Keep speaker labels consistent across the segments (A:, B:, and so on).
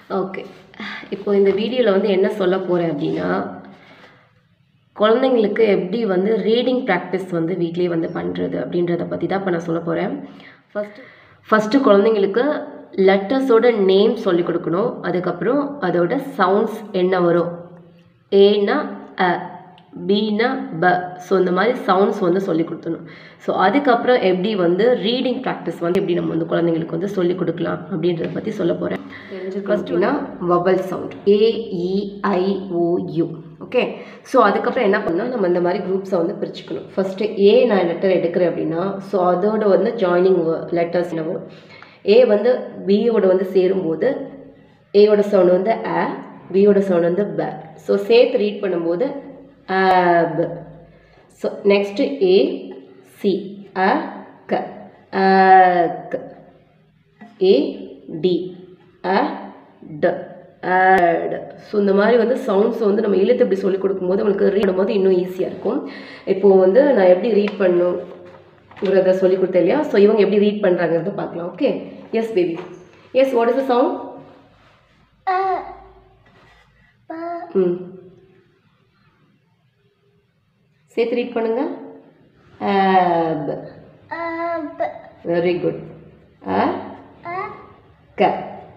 A: okay இப்போ இந்த வீடியோவில் வந்து என்ன சொல்ல போகிறேன் அப்படின்னா குழந்தைங்களுக்கு எப்படி வந்து ரீடிங் ப்ராக்டிஸ் வந்து வீட்லேயே வந்து பண்ணுறது அப்படின்றத பற்றி தான் இப்போ நான் சொல்ல போகிறேன் ஃபஸ்ட்டு ஃபஸ்ட்டு குழந்தைங்களுக்கு லெட்டர்ஸோட நேம் சொல்லி கொடுக்கணும் அதுக்கப்புறம் அதோட சவுண்ட்ஸ் என்ன வரும் ஏனா அ பீனா ப ஸோ இந்த மாதிரி சவுண்ட்ஸ் வந்து சொல்லி கொடுத்துணும் ஸோ அதுக்கப்புறம் எப்படி வந்து ரீடிங் ப்ராக்டிஸ் வந்து எப்படி நம்ம வந்து குழந்தைங்களுக்கு வந்து சொல்லி கொடுக்கலாம் அப்படின்றத பற்றி சொல்ல போகிறேன் ஃபஸ்ட்டுனா vowel sound A E I O U okay so அதுக்கப்புறம் என்ன பண்ணால் நம்ம இந்த மாதிரி குரூப்ஸை வந்து பிரிச்சுக்கணும் ஃபஸ்ட்டு ஏ நான் லெட்டர் எடுக்கிறேன் அப்படின்னா ஸோ அதோட வந்து ஜாயினிங் லெட்டர்ஸ் என்ன வரும் ஏ வந்து பியோட வந்து சேரும்போது ஏயோட சவுண்ட் வந்து அ பியோட சவுண்ட் வந்து ப ஸோ சேர்த்து ரீட் பண்ணும்போது ab so next A C அ க ak ஏ டி அ ட ad ஸோ இந்த மாதிரி வந்து சவுண்ட்ஸ் வந்து நம்ம எழுத்து இப்படி சொல்லி கொடுக்கும்போது நம்மளுக்கு ரீட் பண்ணும்போது இன்னும் ஈஸியாக இருக்கும் இப்போது வந்து நான் எப்படி ரீட் பண்ணுங்கிறத சொல்லி கொடுத்தேன் இல்லையா ஸோ இவங்க எப்படி ரீட் பண்ணுறாங்கிறத பார்க்கலாம் okay yes baby yes what is the sound ம் சேர்த்து ரீட் பண்ணுங்க ab வெரி குட் அ க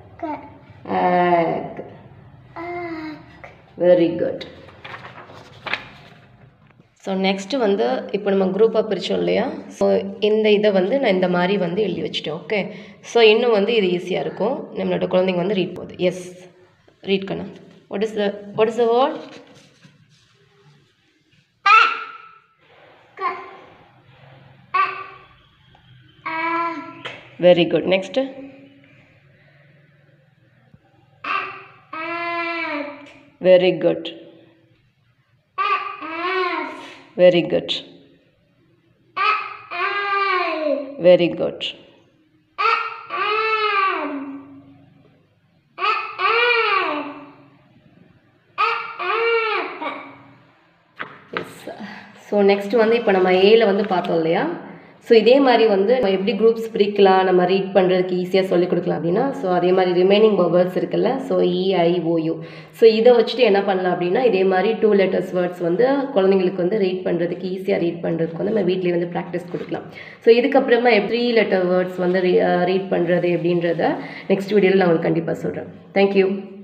A: ak very good so next வந்து இப்போ நம்ம குரூப்பாக பிரித்தோம் இல்லையா ஸோ இந்த இதை வந்து நான் இந்த மாதிரி வந்து எழுதி வச்சுட்டேன் ஓகே ஸோ இன்னும் வந்து இது ஈஸியாக இருக்கும் நம்மளோட குழந்தைங்க வந்து ரீட் போகுது எஸ் ரீட் கண்ணா what is the what is the word very good next very good very good very good yes so next வந்து இப்போ நம்ம ஏல வந்து பார்த்தோம் இல்லையா ஸோ இதே மாதிரி வந்து நம்ம எப்படி குரூப்ஸ் பிரிக்கலாம் நம்ம ரீட் பண்ணுறதுக்கு ஈஸியாக சொல்லிக் கொடுக்கலாம் அப்படின்னா ஸோ அதே மாதிரி ரிமைனிங் பவர்ஸ் இருக்குல்ல ஸோ இஐஓயு ஸோ இதை வச்சுட்டு என்ன பண்ணலாம் அப்படின்னா இதே மாதிரி டூ லெட்டர்ஸ் வேர்ட்ஸ் வந்து குழந்தைங்களுக்கு வந்து ரீட் பண்ணுறதுக்கு ஈஸியாக ரீட் பண்ணுறதுக்கு வந்து நம்ம வீட்லேயே வந்து ப்ராக்டிஸ் கொடுக்கலாம் ஸோ இதுக்கப்புறமா த்ரீ லெட்டர் வேர்ட்ஸ் வந்து ரீட் பண்ணுறது எப்படின்றத நெக்ஸ்ட் வீடியோவில் நான் உங்களுக்கு கண்டிப்பாக சொல்கிறேன் தேங்க்யூ